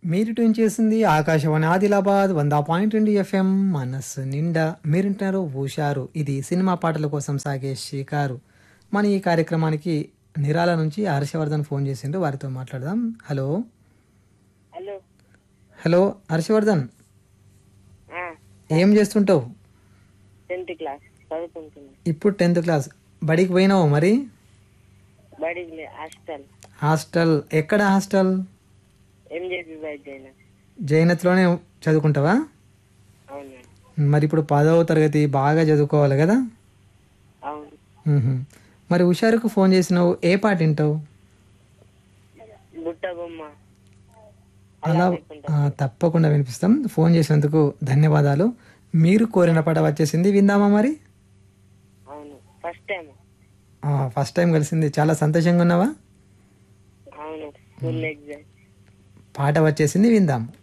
మీరు ట్యూన్ చేసింది ఆకాశవాణి ఆదిలాబాద్ వంద పాయింట్ రెండు ఎఫ్ఎం మనస్సు నిండా మీరింటున్నారు ఊషారు ఇది సినిమా పాటల కోసం సాగే షికారు మన ఈ కార్యక్రమానికి నిరాల నుంచి హర్షవర్ధన్ ఫోన్ చేసిండు వారితో మాట్లాడదాం హలో హలో హలో హర్షవర్ధన్ ఏం చేస్తుంటావు టెన్త్ క్లాస్ చదువుకుంటున్నా ఇప్పుడు టెన్త్ క్లాస్ బడికి పోయినావు మరి బడికి హాస్టల్ హాస్టల్ ఎక్కడ హాస్టల్ ఎంజేపీ బైక్ అయినా జైనత్లోనే చదువుకుంటావా అవును మరి ఇప్పుడు పదవ తరగతి బాగా చదువుకోవాలి కదా అవును మ్హూ. మరి హుషారుకు ఫోన్ చేసినావు ఏ పాట వింటావు బుట్ట బొమ్మ అలా ఆ, తప్పకుండా వినిపిస్తాం ఫోన్ చేసినందుకు ధన్యవాదాలు మీరు కోరిన పాట వచ్చేసింది విందామా మరి అవును ఫస్ట్ టైం ఆ, ఫస్ట్ టైం కలిసింది చాలా సంతోషంగా ఉన్నావా అవును ఫుల్ ఎగ్జామ్ పాట వచ్చేసింది విందాం